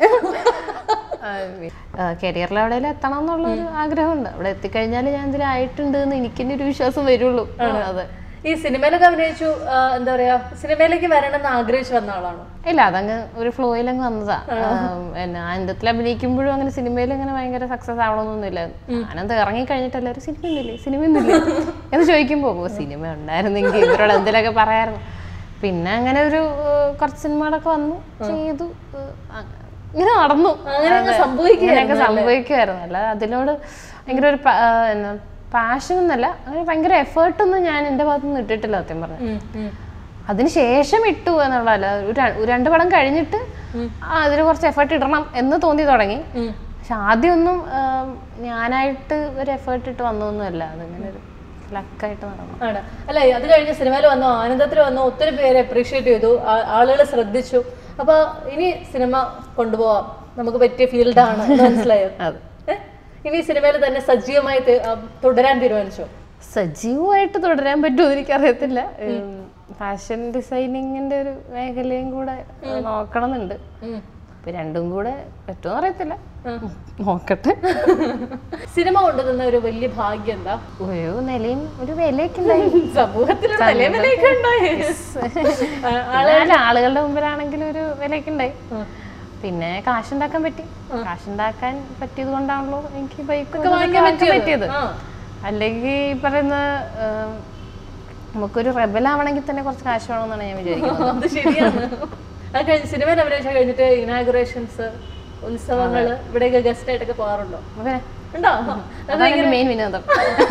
Speaker 1: കരിയറിൽ എവിടെയെങ്കിലും എത്തണം എന്നുള്ള ഒരു ആഗ്രഹമുണ്ട് അവിടെ എത്തിക്കഴിഞ്ഞാൽ ഞാൻ ഇതിലായിട്ടുണ്ട് എന്ന് എനിക്ക് തന്നെ ഒരു വിശ്വാസം വരുള്ളൂ അതെ
Speaker 2: ഈ സിനിമയിലൊക്കെ അഭിനയിച്ചു ആ, എന്താ പറയാ സിനിമയിലേക്ക് വരണം എന്ന് ആഗ്രഹിച്ചു വന്ന ആളാണോ
Speaker 1: ഇല്ല അതങ്ങ് ഒരു ഫ്ലോയിൽ അങ്ങ് വന്നതാ പിന്നെ ആനന്ദത്തിൽ അഭിനയിക്കുമ്പോഴും അങ്ങനെ സിനിമയിൽ അങ്ങനെ ഭയങ്കര സക്സസ് ആവണമെന്നൊന്നുമില്ല ആനന്ദ് ഇറങ്ങി കഴിഞ്ഞിട്ട് എല്ലാവരും സിനിമ ഒന്നുമില്ലേ സിനിമ ഒന്നുമില്ലേ എന്ന് ചോദിക്കുമ്പോൾ ഓ സിനിമ ഉണ്ടായിരുന്നെങ്കിൽ ഇവരോട് എന്തെങ്കിലുമൊക്കെ പറയായിരുന്നു പിന്നെ അങ്ങനെ ഒരു ഏഹ്, കുറച്ച് സിനിമകളൊക്കെ വന്നു ചെയ്തു ഏഹ്, അങ്ങ- ഇങ്ങനെ നടന്നു
Speaker 2: അങ്ങനെ അങ്ങ് സംഭവിക്കുക
Speaker 1: ഇങ്ങനെയൊക്കെ സംഭവിക്കുമായിരുന്നു അല്ല അതിനോട് ഭയങ്കര ഒരു പ- ഏഹ്, എന്നാ പാഷൻ എന്നല്ല അങ്ങനെ ഭയങ്കര എഫേർട്ടൊന്നും ഞാൻ എൻ്റെ ഭാഗത്തുനിന്ന് ഇട്ടിട്ടില്ല സത്യം പറഞ്ഞു അതിനുശേഷം ഇട്ടു എന്നുള്ളതല്ല ഒരു ര- ഒരു രണ്ട് പടം കഴിഞ്ഞിട്ട് ആ അതിന് കുറച്ച് എഫേർട്ട് ഇടണം എന്ന് തോന്നി തുടങ്ങി പക്ഷെ ആദ്യമൊന്നും ആം, ഞാനായിട്ട് ഒരു എഫേർട്ട് ഇട്ട് വന്നതൊന്നുമല്ല അതിങ്ങനെ ഒരു ലക്കായിട്ട് നടന്നു
Speaker 2: ആണ് അല്ല അത് കഴിഞ്ഞ് സിനിമയിൽ വന്നു ആനന്ദത്തിൽ വന്നു ഒത്തിരി പേര് അപ്രീഷിയേറ്റ് ചെയ്തു ആളുകൾ ശ്രദ്ധിച്ചു അപ്പൊ ഇനി സിനിമ കൊണ്ടുപോവാം നമുക്ക് പറ്റിയ ഫീൽഡാണ് മനസ്സിലായോ
Speaker 1: അതെ
Speaker 2: ഏ? ഇനി സിനിമയിൽ തന്നെ സജീവമായി തി- ആ, തുടരാൻ തീരുമാനിച്ചോ
Speaker 1: സജീവമായിട്ട് തുടരാൻ പറ്റുമോ എനിക്കറിയത്തില്ല ഫാഷൻ ഡിസൈനിങ്ങിന്റെ ഒരു മേഖലയും കൂടെ നോക്കണമെന്നുണ്ട് ഇപ്പൊ രണ്ടും കൂടെ പറ്റുമോ അറിയത്തില്ല നോക്കട്ടെ
Speaker 2: സിനിമ കൊണ്ടുതന്ന ഒരു വലിയ ഭാഗ്യം എന്താ
Speaker 1: ഒരു നിലയും ഒരു വിലയൊക്കെ ഉണ്ടായി
Speaker 2: സമൂഹത്തിൽ ഒരു നിലവിലേക്ക് ഉണ്ടായി ആ,
Speaker 1: അല്ല ആളുകളുടെ മുമ്പിലാണെങ്കിലും ഒരു വിലയൊക്കെ ഉണ്ടായി പിന്നെ കാശുണ്ടാക്കാൻ പറ്റി കാശുണ്ടാക്കാൻ പറ്റിയത് കൊണ്ടാണല്ലോ എനിക്ക് ബൈക്ക് വാങ്ങിക്കാൻ പറ്റിയത്
Speaker 2: ആ.
Speaker 1: അല്ലെങ്കിൽ ഈ പറയുന്ന ഏം, നമുക്കൊരു റെബലാവണമെങ്കിൽ തന്നെ കുറച്ച് കാശ് വേണമെന്നാണ് ഞാൻ വിചാരിക്കുന്നത്
Speaker 2: അത് ശരിയാണ് അത് കഴിഞ്ഞ് സിനിമയിൽ അഭിനയിച്ച കഴിഞ്ഞിട്ട് ഇനാഗുറേഷൻസ് ഉത്സവങ്ങള് ഇവിടെയൊക്കെ ഗസ്റ്റ് ആയിട്ടൊക്കെ പോകാറുണ്ടോ
Speaker 1: അപ്പൊ
Speaker 2: ഉണ്ടോ
Speaker 1: അതാണ് എൻ്റെ മെയിൻ വിനോദം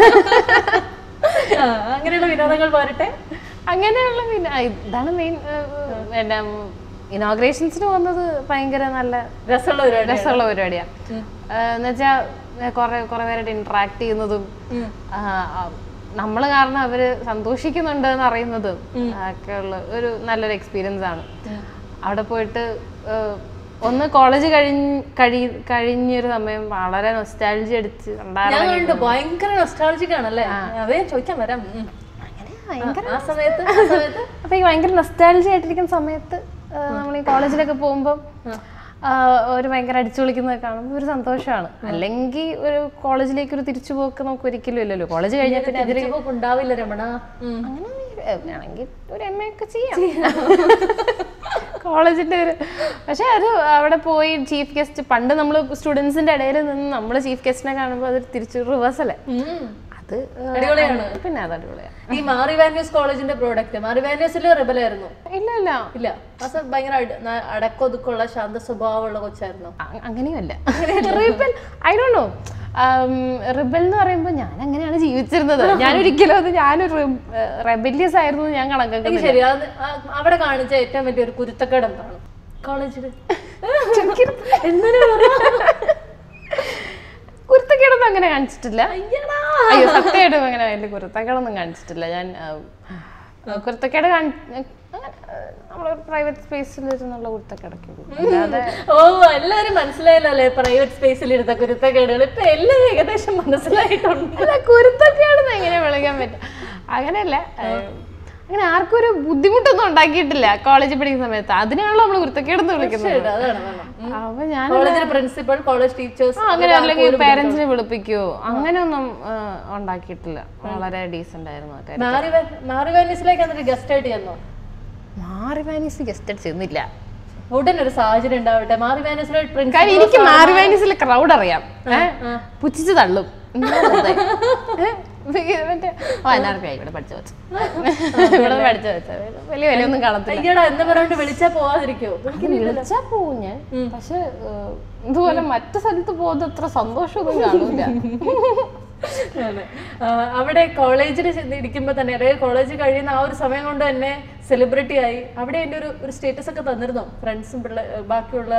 Speaker 2: ആ, അങ്ങനെയുള്ള വിനോദങ്ങൾ പോരട്ടെ
Speaker 1: അങ്ങനെയുള്ള പിന്നെ ആ, ഇതാണ് മെയിൻ പിന്നെ ഇനോഗ്രേഷൻസിന് പോകുന്നത് ഭയങ്കര നല്ല
Speaker 2: രസമുള്ള ഒരു
Speaker 1: രസമുള്ള പരിപാടിയാണ് എന്നുവെച്ചാൽ കുറെ കുറെ പേരായിട്ട് ഇന്ററാക്ട് ചെയ്യുന്നതും നമ്മൾ കാരണം അവര് സന്തോഷിക്കുന്നുണ്ട് എന്ന് അറിയുന്നതും ഒക്കെ ഉള്ള ഒരു നല്ലൊരു എക്സ്പീരിയൻസ് ആണ് അവിടെ പോയിട്ട് ആ, ഒന്ന് കോളേജ് കഴിഞ്ഞ് കഴി കഴിഞ്ഞൊരു സമയം വളരെ നൊസ്റ്റാലജി അടിച്ച്
Speaker 2: ഞാൻ
Speaker 1: ഉണ്ടായിരുന്നു
Speaker 2: കണ്ടു ഭയങ്കര നൊസ്റ്റാളജിക് ആണല്ലേ അതേ ചോദിക്കാൻ വരാം ഉം.
Speaker 1: അങ്ങനെ
Speaker 2: ആ സമയത്ത് ആ സമയത്ത്
Speaker 1: അപ്പൊ ഈ ഭയങ്കര നൊസ്റ്റാലജി ആയിട്ടിരിക്കുന്ന സമയത്ത് നമ്മൾ ഈ കോളേജിലൊക്കെ പോകുമ്പോൾ ഒരു ഭയങ്കര അടിച്ചു വിളിക്കുന്നത് കാണുമ്പോൾ ഒരു സന്തോഷമാണ് അല്ലെങ്കിൽ ഒരു കോളേജിലേക്ക് ഒരു തിരിച്ചുപോക്ക് നമുക്ക് ഒരിക്കലും ഇല്ലല്ലോ കോളേജ് കഴിഞ്ഞാൽ പിന്നെ അതിൽ
Speaker 2: തിരിച്ചുപോക്ക് ഉണ്ടാവില്ല രമണ ഉം.
Speaker 1: അങ്ങനെ ഏ, വേണമെങ്കിൽ ഒരു എം എ ഒക്കെ ചെയ്യാം കോളേജിന്റെ ഒരു പക്ഷെ അത് അവിടെ പോയി ചീഫ് ഗസ്റ്റ് പണ്ട് നമ്മൾ സ്റ്റുഡൻസിന്റെ ഇടയിൽ നിന്ന് നമ്മൾ ചീഫ് ഗസ്റ്റിനെ കാണുമ്പോൾ അത് തിരിച്ചു റിവേഴ്സ് അല്ലേ
Speaker 2: ഉം.
Speaker 1: അത് ഏ,
Speaker 2: അടിപൊളിയാണ്.
Speaker 1: പിന്നെ അത് അടിപൊളിയാണ്
Speaker 2: ഈ മാറി വാന്യൂസ് കോളേജിന്റെ പ്രോഡക്റ്റ് മാറി വാന്യൂസിൽ റിബലായിരുന്നു
Speaker 1: ഇല്ല ഇല്ല
Speaker 2: ഇല്ല ആ സ- ഭയങ്കര അട- ന- അടക്കൊതുക്കുള്ള ശാന്ത സ്വഭാവമുള്ള കൊച്ചായിരുന്നു
Speaker 1: അ- അങ്ങനെയുമല്ല rebel I do know rebel എന്ന് പറയുമ്പോൾ ഞാൻ അങ്ങനെയാണ് ജീവിച്ചിരുന്നത് ഞാൻ ഒരിക്കലും അത് ഞാനൊരു റെബല്യസ് ആയിരുന്നു എന്ന് ഞാൻ കണക്കാക്കുന്നത്
Speaker 2: ശരി അത് ആ- അവിടെ കാണിച്ച ഏറ്റവും വലിയൊരു കുരുത്തക്കേട് എന്താണ് കോളേജിൽ
Speaker 1: കുരുത്തക്കേടൊന്നും അങ്ങനെ കാണിച്ചിട്ടില്ല അയ്യോ സത്യമായിട്ടും അങ്ങനെ വലിയ കുരുത്തക്കേടൊന്നും കാണിച്ചിട്ടില്ല ഞാൻ ആ, ആ, കുരുത്തക്കേട് കാണി നമ്മൾ പ്രൈവറ്റ് സ്പേസിൽ ഇരുന്നുള്ള കുരുത്തക്കേടൊക്കെ ഉള്ളൂ. അല്ലാതെ
Speaker 2: ഓ എല്ലാരും മനസ്സിലായല്ലോ അല്ലേ പ്രൈവറ്റ് സ്പേസിൽ ഇരുന്ന കുരുത്തക്കേടുകൾ ഇപ്പൊ എല്ലാം ഏകദേശം മനസ്സിലായിട്ടുണ്ട്
Speaker 1: അല്ല കുരുത്തക്കേടെന്ന് എങ്ങനെ വിളിക്കാൻ പറ്റും അങ്ങനെയല്ല ഏഹ്, അങ്ങനെ ആർക്കും ഒരു ബുദ്ധിമുട്ടൊന്നും ഉണ്ടാക്കിയിട്ടില്ല കോളേജിൽ പഠിക്കുന്ന സമയത്ത് അതിനാണല്ലോ നമ്മൾ കുരുത്തക്കേടെന്ന് വിളിക്കുന്നത്
Speaker 2: അതാണ് അതാണ്
Speaker 1: അപ്പൊ ഞാൻ
Speaker 2: കോളേജിലെ പ്രിൻസിപ്പൽ കോളേജ് ടീച്ചേഴ്സ്
Speaker 1: ആ, അങ്ങനെ അല്ലെങ്കിൽ പേരൻസിനെ വിളിപ്പിക്കുവോ അങ്ങനെയൊന്നും ഏഹ്, ഉണ്ടാക്കിയിട്ടില്ല വളരെ ഡീസെന്റ് ആയിരുന്നു ആ കാര്യം
Speaker 2: മാറി വാ- മാറി വാന്യൂസിലേക്ക് എന്നിട്ട് ഗസ്റ്റ് ആയിട്ട് ചെന്നോ
Speaker 1: മാറി വാനീസ് ഗസ്റ്റ് അടിച്ചിരുന്നില്ല
Speaker 2: ഉടൻ ഒരു സാഹചര്യം ഉണ്ടാവട്ടെ മാറി വാന്യൂസിലെ
Speaker 1: കാര്യം
Speaker 2: പ്രിൻസിപ്പൽ
Speaker 1: എനിക്ക് മാറി വാനീസിലെ ക്രൗഡ് അറിയാം ഏഹ് പുച്ഛിച്ച് തള്ളും ഇങ്ങനെ വെറുതെ. ഏഹ്, മറ്റേ ഓ അനാർക്കായി ഇവിടെ പഠിച്ചു വെച്ചു ഇവിടെ പഠിച്ചു വെച്ച വലിയ വിലയൊന്നും കാണത്തില്ല
Speaker 2: അയ്യടാ എന്ന് പറഞ്ഞിട്ട് വിളിച്ചാ പോവാതിരിക്കോ
Speaker 1: വിളിച്ചാ പോവും ഞാൻ പക്ഷെ ഏഹ്, ഇതുപോലെ മറ്റു സ്ഥലത്ത് പോകുന്നത് അത്ര സന്തോഷമൊന്നും കാണൂല
Speaker 2: അതെ. ആ, അവിടെ കോളേജിൽ ഇരിക്കുമ്പോൾ തന്നെ അതായത് കോളേജ് കഴിയുന്ന ആ ഒരു സമയം കൊണ്ട് തന്നെ സെലിബ്രിറ്റി ആയി അവിടെ എൻ്റെ ഒരു ഒരു സ്റ്റേറ്റസ് ഒക്കെ തന്നിരുന്നോ ഫ്രണ്ട്സും പിള്ളേ ബാക്കിയുള്ള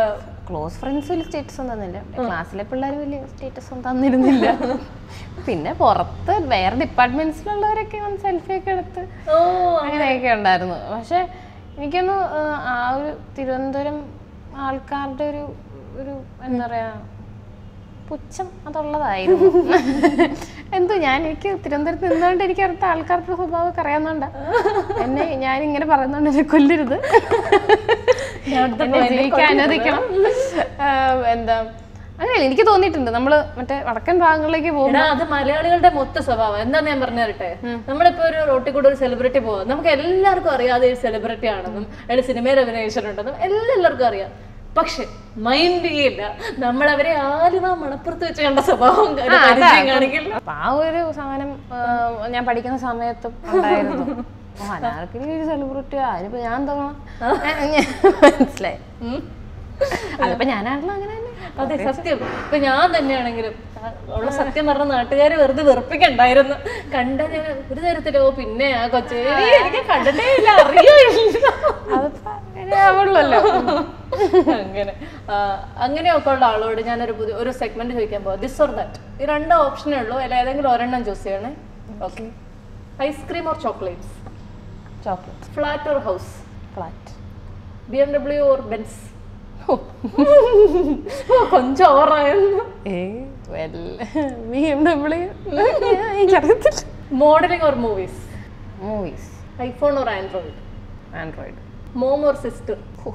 Speaker 1: ക്ലോസ് ഫ്രണ്ട്സ് വലിയ സ്റ്റേറ്റസ് ഒന്നും തന്നില്ല ക്ലാസ്സിലെ പിള്ളേർ വലിയ സ്റ്റേറ്റസ് ഒന്നും തന്നിരുന്നില്ല പിന്നെ പുറത്ത് വേറെ ഡിപ്പാർട്ട്മെന്റ്സിലുള്ളവരൊക്കെ വന്ന് സെൽഫി ഒക്കെ എടുത്ത്
Speaker 2: ഓ
Speaker 1: അങ്ങനെയൊക്കെ ഉണ്ടായിരുന്നു പക്ഷെ എനിക്കൊന്ന് ആ ഒരു തിരുവനന്തപുരം ആൾക്കാരുടെ ഒരു ഒരു എന്താ പറയാ പുച്ഛം അതുള്ളതായിരുന്നു എന്തോ ഞാൻ എനിക്ക് തിരുവനന്തപുരത്ത് നിന്നുകൊണ്ട് എനിക്ക് അവിടുത്തെ ആൾക്കാരുടെ സ്വഭാവമൊക്കെ അറിയാവുന്നതുകൊണ്ടാ എന്നെ ഞാൻ ഇങ്ങനെ പറയുന്നോണ്ട് എന്നെ കൊല്ലരുത് എന്നെ ജീവിക്കാൻ അനുവദിക്കണം ആഹ് എന്താ അങ്ങനെയല്ല എനിക്ക് തോന്നിയിട്ടുണ്ട് നമ്മള് മറ്റേ വടക്കൻ ഭാഗങ്ങളിലേക്ക് പോകും
Speaker 2: എടാ അത് മലയാളികളുടെ മൊത്ത സ്വഭാവം എന്താന്ന് ഞാൻ പറഞ്ഞു തരട്ടെ നമ്മളിപ്പോ ഒരു റോട്ടിൽ കൂടെ ഒരു സെലിബ്രിറ്റി പോകും നമുക്ക് എല്ലാവർക്കും അറിയാം അത് സെലിബ്രിറ്റി ആണെന്നും അയാൾ സിനിമയിൽ അഭിനയിച്ചിട്ടുണ്ടെന്നും എല്ലാവർക്കും അറിയാം പക്ഷെ മൈൻഡ് ചെയ്യില്ല നമ്മൾ അവരെ ആലുവ മണപ്പുറത്ത് വെച്ച് കണ്ട സ്വഭാവം ഒരു പരിചയം കാണിക്കില്ല
Speaker 1: അപ്പൊ ആ ഒരു സാധനം ആഹ് ഞാൻ പഠിക്കുന്ന സമയത്തും ഉണ്ടായിരുന്നു ഓ, അനാർക്കലി ഒരു സെലിബ്രിറ്റി അതിനിപ്പോ ഞാൻ എന്താ മനസ്സിലായി
Speaker 2: ഉം.
Speaker 1: അതിപ്പോ ഞാനാണല്ലോ അങ്ങനെ തന്നെ
Speaker 2: അതെ സത്യം ഇപ്പൊ ഞാൻ തന്നെയാണെങ്കിലും ആ, ഉള്ള സത്യം പറഞ്ഞ നാട്ടുകാരെ വെറുതെ വെറുപ്പിക്കണ്ടായിരുന്നു കണ്ട ഞാൻ ഒരു തരത്തിലോ പിന്നെ ആ കൊച്ചേ എനിക്ക് കണ്ടിട്ടേ ഇല്ല അറിയില്ല
Speaker 1: അതിപ്പോ അങ്ങനെ ആവുള്ളല്ലോ
Speaker 2: അങ്ങനെ ആ, അങ്ങനെയൊക്കെ ഉള്ള ആളോട് ഞാനൊരു പുതിയ ഒരു സെഗ്മെന്റ് ചോദിക്കാൻ പോവാം ദിസ് ഓർ ദാറ്റ് ഈ രണ്ട് ഓപ്ഷനേ ഉള്ളൂ അതിൽ ഏതെങ്കിലും ഒരെണ്ണം ചൂസ് ചെയ്യണേ okay ice cream or chocolates
Speaker 1: chocolate
Speaker 2: flat or house
Speaker 1: flat
Speaker 2: B M W or Benz കൊഞ്ചം ഓവറായിരുന്നു
Speaker 1: ബി എം ഡബ്ല്യു എനിക്കറിയത്തില്ല
Speaker 2: modelling or movies
Speaker 1: movies
Speaker 2: iPhone or Android
Speaker 1: Android
Speaker 2: mom or sister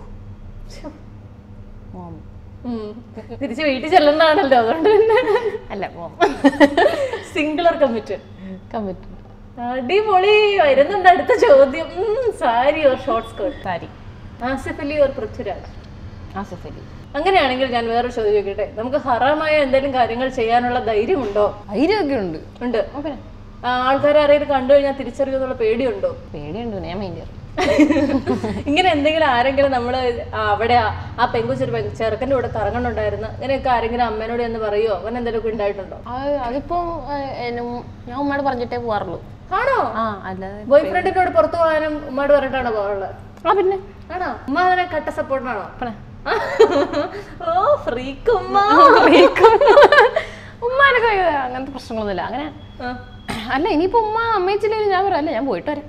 Speaker 1: mom
Speaker 2: തിരിച്ച് വീട്ടിൽ ചെല്ലേണ്ടതാണല്ലോ അതുകൊണ്ട് പിന്നെ
Speaker 1: അല്ല mom
Speaker 2: single or committed
Speaker 1: commit
Speaker 2: അടിപൊളി വരുന്നുണ്ട് അടുത്ത ചോദ്യം sari or short skirt
Speaker 1: sari
Speaker 2: Asif Ali or Prithviraj
Speaker 1: Asif Ali
Speaker 2: അങ്ങനെയാണെങ്കിൽ ഞാൻ വേറൊരു ചോദ്യം ചോദിക്കട്ടെ നമുക്ക് ഹറാമായ എന്തെങ്കിലും കാര്യങ്ങൾ ചെയ്യാനുള്ള ധൈര്യമുണ്ടോ
Speaker 1: ധൈര്യമൊക്കെ ഉണ്ട്
Speaker 2: ഉണ്ട്
Speaker 1: ഓ, പിന്നെ
Speaker 2: ആ, ആൾക്കാരെ ആരെങ്കിലും കണ്ടു കഴിഞ്ഞാൽ തിരിച്ചറിയുന്നുള്ള പേടിയുണ്ടോ
Speaker 1: പേടിയുണ്ട് പിന്നെ ഞാൻ മൈൻഡ്
Speaker 2: ഇങ്ങനെ എന്തെങ്കിലും ആരെങ്കിലും നമ്മൾ അവിടെ ആ- ആ പെങ്കുച്ചൊരു പെങ്കു ചെറുക്കൻ്റെ കൂടെ കറങ്ങണുണ്ടായിരുന്നു അങ്ങനെയൊക്കെ ആരെങ്കിലും അമ്മേനോട് എന്ന് പറയുമോ അങ്ങനെ എന്തെങ്കിലുമൊക്കെ ഉണ്ടായിട്ടുണ്ടോ
Speaker 1: അതിപ്പോ ഞാൻ ഉമ്മയോട് പറഞ്ഞിട്ടേ പോവാറുള്ളൂ
Speaker 2: ആണോ
Speaker 1: ആ അല്ലാതെ
Speaker 2: ബോയ് ഫ്രണ്ടിനോട് പുറത്തു പോകാനും ഉമ്മയോട് പറഞ്ഞിട്ടാണോ പോകാറുള്ളത്
Speaker 1: ആ പിന്നെ
Speaker 2: ആണോ ഉമ്മ അതിനെ കട്ട സപ്പോർട്ടാണോ
Speaker 1: പിന്നെ.
Speaker 2: ഓ ഫ്രീക്ക് ഉമ്മ
Speaker 1: ഉമ്മാനൊക്കെ അങ്ങനത്തെ പ്രശ്നങ്ങളൊന്നുമില്ല അങ്ങനെ
Speaker 2: ആ.
Speaker 1: അല്ല ഇനിയിപ്പോ ഉമ്മ അമ്മയിച്ചില്ലെങ്കിൽ ഞാൻ പറയാം അല്ല ഞാൻ പോയിട്ട് വരാം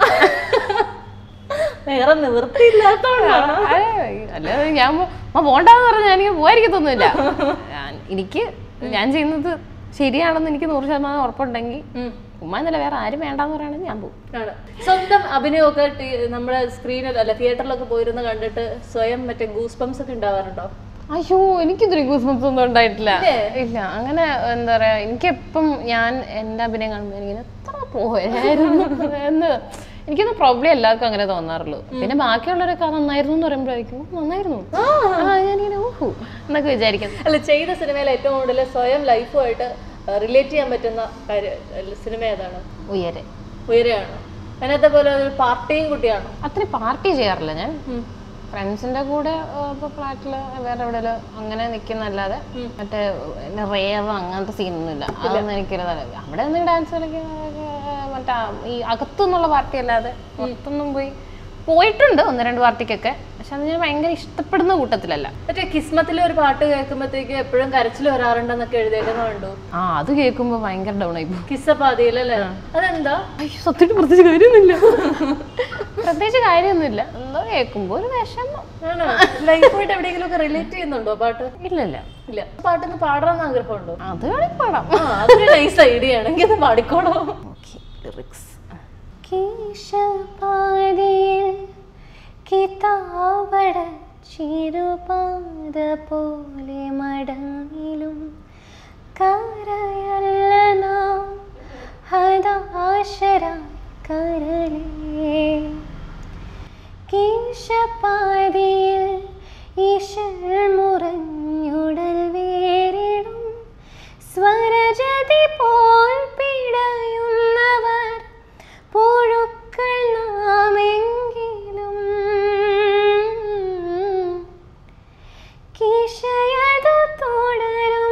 Speaker 2: വേറെ നിവൃത്തിയില്ലാത്തോണ്ടാണ്
Speaker 1: അതെ, അല്ലാതെ ഞാൻ പോ- ഉമ്മ പോണ്ടെന്ന് പറഞ്ഞാൽ എനിക്ക് പോകാതിരിക്കത്തൊന്നുമില്ല ഞാൻ എനിക്ക് ഞാൻ ചെയ്യുന്നത് ശരിയാണെന്ന് എനിക്ക് നൂറ് ശതമാനം ഉറപ്പുണ്ടെങ്കിൽ ഉമ്മ എന്നല്ല വേറെ ആരും വേണ്ടാന്ന് പറയുകയാണെങ്കിൽ ഞാൻ പോകും
Speaker 2: ആണ് സ്വന്തം അഭിനയമൊക്കെ ടി- നമ്മുടെ സ്ക്രീനിൽ അല്ല തിയേറ്ററിലൊക്കെ പോയിരുന്ന് കണ്ടിട്ട് സ്വയം മറ്റേ ഗൂസ് ബംസ് ഒക്കെ ഉണ്ടാവാറുണ്ടോ
Speaker 1: അയ്യോ എനിക്കിതൊരു ഗൂസ്ബംസ് ഒന്നും ഉണ്ടായിട്ടില്ല ഇല്ല അങ്ങനെ എന്താ പറയാ എനിക്കെപ്പം ഞാൻ എൻ്റെ അഭിനയം കാണുമ്പോൾ എനിക്കിങ്ങനെ എത്ര പോയായിരുന്നു എന്ന് എനിക്കൊന്നും പ്രോബ്ലം എല്ലാവർക്കും അങ്ങനെ തോന്നാറുള്ളൂ പിന്നെ ബാക്കിയുള്ളവരൊക്കെ അത് നന്നായിരുന്നു എന്ന് പറയുമ്പോഴായിരിക്കും "ഓ, നന്നായിരുന്നു ആ ഞാനിങ്ങനെ ഓഹോ എന്നൊക്കെ വിചാരിക്കും
Speaker 2: അല്ല ചെയ്ത സിനിമയിൽ ഏറ്റവും കൂടുതൽ സ്വയം ലൈഫുമായിട്ട് റിലേറ്റ് ചെയ്യാൻ പറ്റുന്ന കാര്യ സിനിമ ഏതാണ്
Speaker 1: ഉയരെ
Speaker 2: ഉയരെയാണ് അതിനകത്തെ പോലെ ഒരു പാർട്ടിയും കുട്ടിയാണോ
Speaker 1: അത്ര പാർട്ടി ചെയ്യാറില്ല ഞാൻ ഫ്രണ്ട്സിന്റെ കൂടെ ഇപ്പോൾ ഫ്ലാറ്റില് വേറെ എവിടെയെങ്കിലും അങ്ങനെ നിൽക്കുന്നല്ലാതെ മറ്റേ റേവ് അങ്ങനത്തെ സീനൊന്നുമില്ല അതൊന്നും എനിക്കൊരു തല- അവിടെ ഒന്ന് ഡാൻസ് കളിക്കുക മറ്റേ ആ ഈ അകത്തുനിന്നുള്ള പാർട്ടി അല്ലാതെ പുറത്തൊന്നും പോയി പോയിട്ടുണ്ട് ഒന്ന് രണ്ട് പാർട്ടിക്കൊക്കെ പക്ഷെ അത് ഞാൻ ഭയങ്കര ഇഷ്ടപ്പെടുന്ന കൂട്ടത്തിലല്ല
Speaker 2: മറ്റേ കിസ്മത്തിലെ ഒരു പാട്ട് കേൾക്കുമ്പോഴത്തേക്ക് എപ്പോഴും കരച്ചിൽ വരാറുണ്ടെന്നൊക്കെ എഴുതിയേക്കുന്ന കണ്ടു
Speaker 1: ആ അത് കേൾക്കുമ്പോൾ ഭയങ്കര ഡൗൺ ആയി പോകും
Speaker 2: കിസ്സപ്പാതിയിലല്ലേ അതെന്താ
Speaker 1: അയ്യോ സത്യമായിട്ട് പ്രത്യേകിച്ച് കാര്യമൊന്നുമില്ല പ്രത്യേകിച്ച് കാര്യമൊന്നുമില്ല എന്തോ കേൾക്കുമ്പോൾ ഒരു വിഷമം
Speaker 2: ആണോ ലൈഫുമായിട്ട് എവിടെയെങ്കിലും ഒക്കെ റിലേറ്റ് ചെയ്യുന്നുണ്ടോ പാട്ട്
Speaker 1: ഇല്ലല്ല
Speaker 2: ഇല്ല പാട്ടൊന്ന് പാടാൻ ആഗ്രഹമുണ്ടോ
Speaker 1: അത് വേണമെങ്കിൽ പാടാം
Speaker 2: ആ അതൊരു നൈസ് ഐഡിയ ആണ് എനിക്ക് പാടിക്കോളൂ
Speaker 1: ലിറിക്സ്
Speaker 3: കേശപാതയിൽ കിതാവട ചിരുപാത പോലെ മടങ്ങിലും കരയല്ല നാം ഹതാശര കരളേ കേശപാതയിൽ ഈശൽ മുറഞ്ഞുടൽ വേറിടും സ്വരജതി പോൽ പിടയുന്നവർ പുഴുക്കൾ നാമെങ്കിലും കിശയതു തുടരും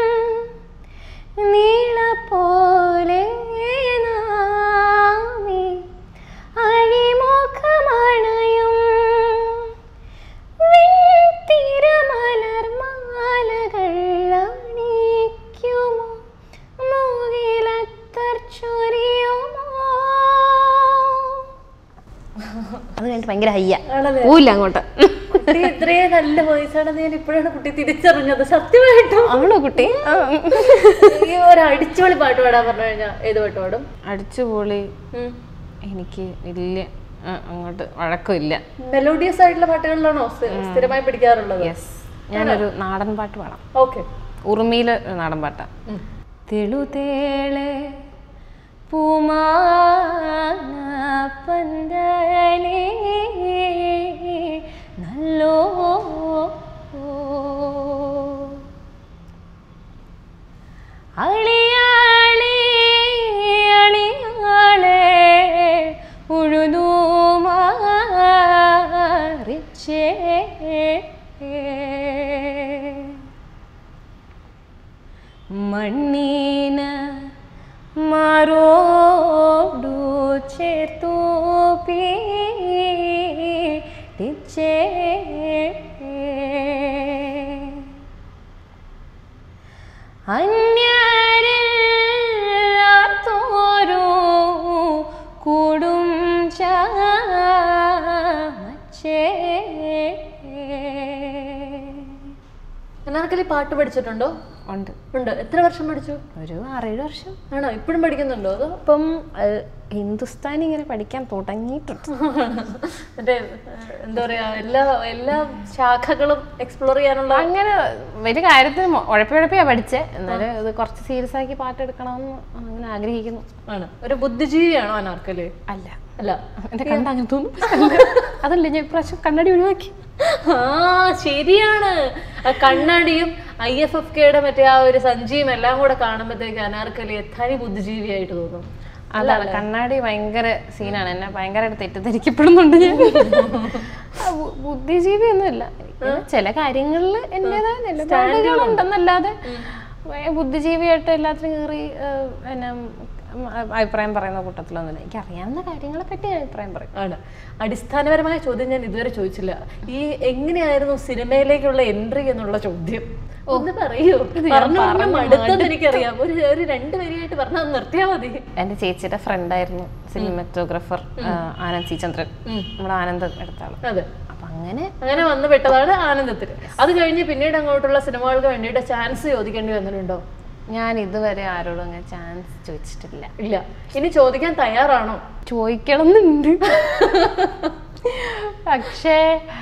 Speaker 3: നീള പോലെ നാമേ അഴിമുഖമണയും തിരമല
Speaker 1: ഭയങ്കര ഹയ്യ
Speaker 2: ആണല്ലേ?
Speaker 1: പോയില്ല അങ്ങോട്ട്
Speaker 2: കുട്ടി ഇത്രയും നല്ല വോയിസ് ആണെന്ന് ഞാൻ ഇപ്പോഴാണ് കുട്ടി തിരിച്ചറിഞ്ഞത് സത്യമായിട്ടും
Speaker 1: ആണോ കുട്ടി ആ.
Speaker 2: ഈ ഒരു അടിച്ചുപൊളി പാട്ട് പാടാൻ പറഞ്ഞു കഴിഞ്ഞാൽ ഏത് പാട്ട് പാടും
Speaker 1: അടിച്ചുപൊളി എനിക്ക് വലിയ ആ, അങ്ങോട്ട് വഴക്കമില്ല
Speaker 2: മെലോഡിയസ് ആയിട്ടുള്ള പാട്ടുകളിലാണോ സ്ഥി- സ്ഥിരമായി പിടിക്കാറുള്ളത്
Speaker 1: യെസ് ഞാനൊരു നാടൻ പാട്ട് പാടാം
Speaker 2: ഓക്കെ
Speaker 1: ഉറുമിയിലെ ഒരു നാടൻ പാട്ടാ തെളുതേളെ പൂമാന പന്തലേ നല്ലോ അളിയാളി അളിയാളെ ഉഴുതുമാറിച്ചേ മണ്ണീന മാറോടു ചേർത്തു പീടിച്ചേ അന്യരില്ലാത്തോരു കൂടും ചേ
Speaker 2: അനാർക്കലി പാട്ട് പഠിച്ചിട്ടുണ്ടോ
Speaker 1: ഉണ്ട്
Speaker 2: ഉണ്ട് എത്ര വർഷം പഠിച്ചു
Speaker 1: ഒരു ആറേഴ് വർഷം
Speaker 2: ആണോ ഇപ്പോഴും പഠിക്കുന്നുണ്ടോ അതോ
Speaker 1: അപ്പം ഏഹ്, ഹിന്ദുസ്ഥാനി ഇങ്ങനെ പഠിക്കാൻ തുടങ്ങിയിട്ടുണ്ട്
Speaker 2: മറ്റേ ഏഹ്, എന്താ പറയാ എല്ലാ എല്ലാ ശാഖകളും എക്സ്പ്ലോർ ചെയ്യാനുള്ള
Speaker 1: അങ്ങനെ വലിയ കാര്യത്തിന് മൊ- ഉഴപ്പുഴപ്പിയാ പഠിച്ചേ എന്നാലും ഇത് കുറച്ച് സീരിയസ് ആക്കി പാട്ടെടുക്കണമെന്ന് അങ്ങനെ ആഗ്രഹിക്കുന്നു
Speaker 2: ആണ് ഒരു ബുദ്ധിജീവിയാണോ അനാർക്കലി
Speaker 1: അല്ല
Speaker 2: അല്ല
Speaker 1: എന്റെ കണ്ട അങ്ങനെ തോന്നും അതല്ല ഞാൻ ഇപ്രാവശ്യം കണ്ണടി ഒഴിവാക്കി
Speaker 2: ആ ശരിയാണ് ആ കണ്ണാടിയും ഐ എഫ് എഫ് കെയുടെ മറ്റേ ആ ഒരു സഞ്ചിയും എല്ലാം കൂടെ കാണുമ്പോഴത്തേക്ക് അനാർക്കലി എത്താനി ബുദ്ധിജീവിയായിട്ട് തോന്നും
Speaker 1: അതാണ് കണ്ണാടി ഭയങ്കര സീനാണ് എന്നെ ഭയങ്കരമായിട്ട് തെറ്റിദ്ധരിക്കപ്പെടുന്നുണ്ട് ഞാൻ ആ, ബു- ബുദ്ധിജീവി ഒന്നുമില്ല ഇങ്ങനെ ചില കാര്യങ്ങളിൽ എന്റേതായ നിലപാടുകളുണ്ടെന്നല്ലാതെ ഭയ- ബുദ്ധിജീവിയായിട്ട് എല്ലാത്തിനും കയറി ഏഹ്, പിന്നെ ഉം, അഭിപ്രായം പറയുന്ന കൂട്ടത്തിലൊന്നുമില്ല എനിക്ക് അറിയാവുന്ന കാര്യങ്ങളെ പറ്റി ഞാൻ അഭിപ്രായം പറയും
Speaker 2: ആണ് അടിസ്ഥാനപരമായ ചോദ്യം ഞാൻ ഇതുവരെ ചോദിച്ചില്ല ഈ എങ്ങനെയായിരുന്നു സിനിമയിലേക്കുള്ള എൻട്രി എന്നുള്ള ചോദ്യം ഒന്ന് പറയൂ പറഞ്ഞു പറഞ്ഞു മടുത്തെന്ന് എനിക്കറിയാം ഒരു ഒരു രണ്ട് വരിയായിട്ട് പറഞ്ഞാൽ നിർത്തിയാ മതി
Speaker 1: എൻ്റെ ചേച്ചിയുടെ ഫ്രണ്ടായിരുന്നു സിനിമറ്റോഗ്രാഫർ ആനന്ദ് സി ചന്ദ്രൻ നമ്മുടെ ആനന്ദ് എടുത്ത ആള്
Speaker 2: അതെ
Speaker 1: അപ്പൊ അങ്ങനെ
Speaker 2: അങ്ങനെ വന്നു പെട്ടതാണ് ആനന്ദത്തിൽ അത് കഴിഞ്ഞ് പിന്നീട് അങ്ങോട്ടുള്ള സിനിമകൾക്ക് വേണ്ടിയിട്ട് ചാൻസ് ചോദിക്കേണ്ടി വന്നിട്ടുണ്ടോ
Speaker 1: ഞാൻ ഇതുവരെ ആരോടും അങ്ങനെ ചാൻസ് ചോദിച്ചിട്ടില്ല
Speaker 2: ഇല്ല ഇനി ചോദിക്കാൻ തയ്യാറാണോ
Speaker 1: ചോദിക്കണം എന്നുണ്ട് പക്ഷേ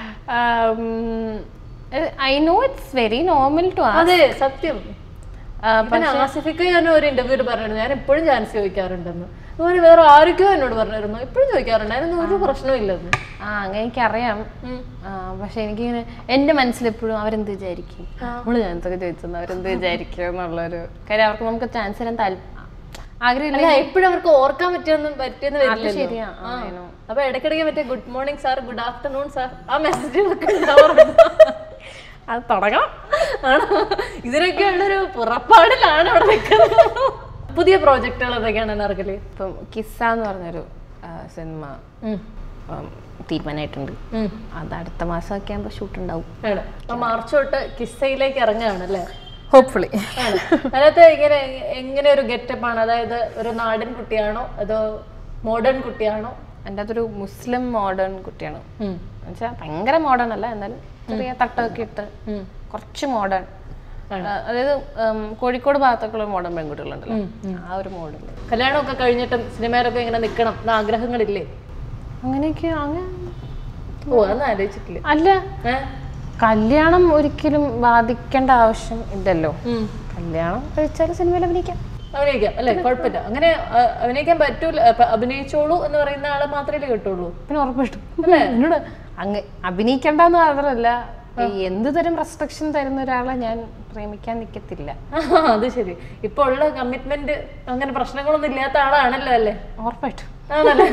Speaker 1: I know it's very normal too
Speaker 2: അതെ സത്യം പിന്നെ ആസിഫിക്ക് ഞാൻ ഒരു ഇന്റർവ്യൂവിൽ പറഞ്ഞിരുന്നു ഞാൻ എപ്പോഴും ചാൻസ് ചോദിക്കാറുണ്ടെന്ന് അതുപോലെ വേറെ ആർക്കോ എന്നോട് പറഞ്ഞിരുന്നു എപ്പോഴും ചോദിക്കാറുണ്ട് അതിനൊന്നും ഒരു പ്രശ്നവും ഇല്ലെന്ന്
Speaker 1: ആ അങ്ങനെ എനിക്കറിയാം ആ, പക്ഷെ എനിക്കിങ്ങനെ എൻ്റെ മനസ്സിലെപ്പോഴും അവരെന്ത് വിചാരിക്കും നമ്മള് ചാൻസ് ഒക്കെ ചോദിച്ചെന്ന് അവരെന്ത് വിചാരിക്കും എന്നുള്ളൊരു കാര്യം അവർക്ക് നമുക്ക് ചാൻസ് തരാൻ താല്പര്യം ആഗ്രഹമില്ല
Speaker 2: അല്ല എപ്പോഴും അവർക്ക് ഓർക്കാൻ പറ്റിയൊന്നും പറ്റിയെന്ന് വരില്ലല്ലോ
Speaker 1: ശരിയാ ആ, I know.
Speaker 2: അപ്പൊ ഇടയ്ക്കിടയ്ക്ക് മറ്റേ good morning sir good afternoon sir ആ മെസ്സേജുകളൊക്കെ ഉണ്ടാവാറുണ്ട്
Speaker 1: അത് തുടങ്ങാം
Speaker 2: ആണോ ഇതിനൊക്കെ ഉള്ളൊരു പുറപ്പാടിലാണ് അവിടെ നിൽക്കുന്നത് പുതിയ പ്രോജക്റ്റുകൾ എന്തൊക്കെയാണ് എന്നാർക്കല്
Speaker 1: ഇപ്പം കിസ്സ എന്ന് പറഞ്ഞൊരു ആ, സിനിമ ഉം, തീരുമാനമായിട്ടുണ്ട് അത് അടുത്ത മാസമൊക്കെ ആകുമ്പോൾ ഷൂട്ട് ഉണ്ടാവും
Speaker 2: ആണ് അപ്പൊ മാർച്ച് തൊട്ട് കിസ്സയിലേക്ക് ഇറങ്ങുകയാണ് അല്ലേ
Speaker 1: ഹോപ്പ്ഫുള്ളി
Speaker 2: ആണ് അതിനകത്ത് ഇങ്ങനെ എങ്ങനെ ഒരു ഗെറ്റപ്പ് ആണ് അതായത് ഒരു നാടൻ കുട്ടിയാണോ അതോ മോഡേൺ കുട്ടിയാണോ
Speaker 1: എൻ്റെ അതൊരു മുസ്ലിം മോഡേൺ കുട്ടിയാണ് എന്നുവെച്ചാൽ ഭയങ്കര മോഡേൺ അല്ല എന്നാലും ചെറിയ തട്ടമൊക്കെ ഇട്ട് കുറച്ച് മോഡേൺ അതായത് ഉം, കോഴിക്കോട് ഭാഗത്തൊക്കെയുള്ള മോഡേൺ പെൺകുട്ടികളുണ്ടല്ലോ ആ ഒരു മോഡൽ
Speaker 2: കല്യാണമൊക്കെ കഴിഞ്ഞിട്ടും സിനിമയിലൊക്കെ ഇങ്ങനെ നിൽക്കണം എന്ന ആഗ്രഹങ്ങളില്ലേ
Speaker 1: അങ്ങനെയൊക്കെ അങ്ങനെ
Speaker 2: ഓ അതൊന്നും ആലോചിച്ചിട്ടില്ല
Speaker 1: അല്ല
Speaker 2: ഏ?
Speaker 1: കല്യാണം ഒരിക്കലും ബാധിക്കേണ്ട ആവശ്യം ഇല്ലല്ലോ കല്യാണം കഴിച്ചാൽ സിനിമയിൽ അഭിനയിക്കാം
Speaker 2: അഭിനയിക്കാം അല്ലേ കുഴപ്പമില്ല അങ്ങനെ ആ, അഭിനയിക്കാൻ പറ്റൂല അപ്പൊ അഭിനയിച്ചോളൂ എന്ന് പറയുന്ന ആളെ മാത്രമേ കിട്ടുള്ളൂ
Speaker 1: പിന്നെ ഉറപ്പായിട്ടും എന്നോട് അങ്ങ് അഭിനയിക്കേണ്ടെന്ന് മാത്രമല്ല ഈ എന്ത് തരം റെസ്ട്രിക്ഷൻ തരുന്ന ഒരാളെ ഞാൻ പ്രേമിക്കാൻ നിൽക്കത്തില്ല
Speaker 2: ആ, അത് ശരി ഇപ്പൊ ഉള്ള കമ്മിറ്റ്മെന്റ് അങ്ങനെ പ്രശ്നങ്ങളൊന്നും ഇല്ലാത്ത ആളാണല്ലോ അല്ലേ
Speaker 1: ഉറപ്പായിട്ടും
Speaker 2: ആണല്ലേ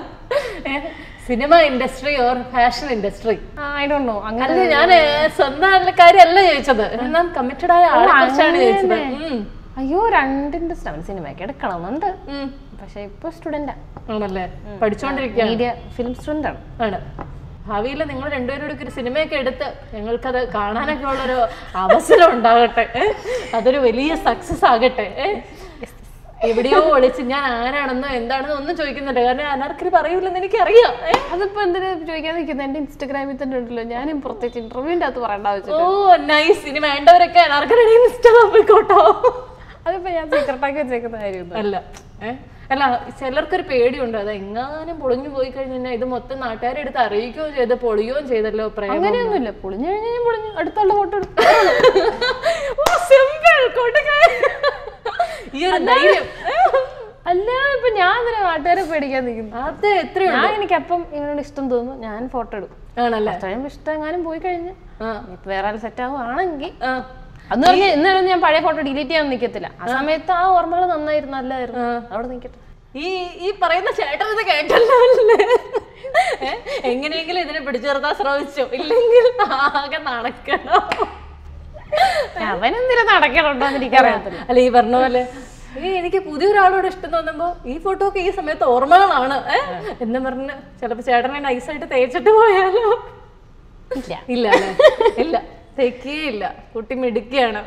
Speaker 2: cinema industry or fashion industry
Speaker 1: I don't know അങ്ങനെ
Speaker 2: അല്ല ഞാൻ സ്വന്തം ആളുടെ കാര്യമല്ല ചോദിച്ചത് എന്നാൽ കമ്മിറ്റഡ് ആയ ആളെ കുറിച്ചാണ് ചോദിച്ചത് ഉം.
Speaker 1: അയ്യോ രണ്ടിന്റെ അവൻ സിനിമയൊക്കെ എടുക്കണമെന്നുണ്ട്
Speaker 2: ഉം.
Speaker 1: പക്ഷെ ഇപ്പൊ സ്റ്റുഡൻ്റാ
Speaker 2: ആണല്ലേ പഠിച്ചുകൊണ്ടിരിക്കുകയാണ്
Speaker 1: മീഡിയ ഫിലിം സ്റ്റുഡൻ്റ് ആണ്
Speaker 2: ആണ് ഭാവിയിൽ നിങ്ങൾ രണ്ടുപേരും കൂടി ഒരു സിനിമയൊക്കെ എടുത്ത് ഞങ്ങൾക്കത് കാണാനൊക്കെ ഉള്ളൊരു അവസരം ഉണ്ടാകട്ടെ ഏ? അതൊരു വലിയ സക്സസ് ആകട്ടെ ഏ? എവിടെയോ ഒളിച്ച് ഞാൻ ആരാണെന്നോ എന്താണെന്നോ ഒന്നും ചോദിക്കുന്നുണ്ട് കാരണം അനാർക്കലി പറയൂലെന്ന് എനിക്കറിയാം ഏ?
Speaker 1: അതിപ്പോ എന്തിനാ ചോദിക്കാൻ നിൽക്കുന്നത് എന്റെ ഇൻസ്റ്റാഗ്രാമിൽ തന്നെ ഉണ്ടല്ലോ ഞാനും പ്രത്യേകിച്ച് ഇന്റർവ്യൂവിന്റെ അകത്ത് പറയേണ്ട ആവശ്യം
Speaker 2: ഓ നൈസ് ഇനി വേണ്ടവരൊക്കെ അനാർക്കലിയുടെ ഇൻസ്റ്റ പോയിക്കോട്ടോ
Speaker 1: അതിപ്പോ ഞാൻ സീക്രട്ടാക്കി വെച്ചേക്കുന്ന കാര്യമൊന്നും
Speaker 2: അല്ല ഏ? അല്ല ചിലർക്കൊരു പേടിയുണ്ട് അത് എങ്ങാനും പൊളിഞ്ഞു പോയി കഴിഞ്ഞാൽ ഇത് മൊത്തം നാട്ടുകാരെ എടുത്ത് അറിയിക്കുകയും ചെയ്ത് പൊളിയുകയും ചെയ്തല്ലോ പ്രേമം
Speaker 1: അങ്ങനെയൊന്നുമില്ല പൊളിഞ്ഞു കഴിഞ്ഞാൽ പൊളിഞ്ഞു അടുത്തുള്ള ഫോട്ടോ എടുത്തു
Speaker 2: ഓ, simple, കൂട്ടുകാരി. ഈ ഒരു ധൈര്യം
Speaker 1: അല്ല ഇപ്പൊ ഞാൻ എന്തിനാ നാട്ടുകാരെ പേടിക്കാൻ നിൽക്കുന്നു
Speaker 2: അത് എത്രയുണ്ട്
Speaker 1: ഞാൻ എനിക്ക് അപ്പം ഇങ്ങനോട് ഇഷ്ടം തോന്നുന്നു ഞാൻ ഫോട്ടോ എടുക്കും
Speaker 2: ആണല്ലേ
Speaker 1: അത്രയും ഇഷ്ടം എങ്ങാനും പോയി കഴിഞ്ഞ്
Speaker 2: ആ.
Speaker 1: ഇപ്പൊ വേറെ ആൾ സെറ്റ് ആവുകയാണെങ്കിൽ
Speaker 2: ആ.
Speaker 1: അന്ന് പറഞ്ഞ ഇന്നലെ ഞാൻ പഴയ ഫോട്ടോ ഡിലീറ്റ് ചെയ്യാൻ നിൽക്കത്തില്ല ആ സമയത്ത് ആ ഓർമ്മകൾ നന്നായിരുന്നു നല്ലതായിരുന്നു അവിടെ നിൽക്കട്ടെ
Speaker 2: ഈ ഈ പറയുന്ന ചേട്ടൻ ഇത് കേട്ടല്ലോ അല്ലേ ഏ? എങ്ങനെയെങ്കിലും ഇതിനെ പിടിച്ചു നിർത്താൻ ശ്രമിച്ചു ഇല്ലെങ്കിൽ ആകെ നടക്കണം
Speaker 1: അവനെന്തിനാ നടക്കണുണ്ടോ എന്ന് എനിക്കറിയത്തില്ല
Speaker 2: അല്ല ഈ പറഞ്ഞ പോലെ ഈ എനിക്ക് പുതിയൊരാളോട് ഇഷ്ടം തോന്നുമ്പോ ഈ ഫോട്ടോ ഒക്കെ ഈ സമയത്ത് ഓർമ്മകളാണ് ഏ? എന്ന് പറഞ്ഞ് ചിലപ്പോ ചേട്ടനെ നൈസായിട്ട് തേച്ചിട്ട് പോയാലോ
Speaker 1: ഇല്ല
Speaker 2: ഇല്ല അല്ലേ ഇല്ല തേക്കേ ഇല്ല കുട്ടി മിടുക്കിയാണ്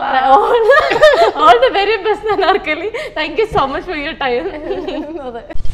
Speaker 2: all the very best Anarkali thank you so much for your time
Speaker 1: അതെ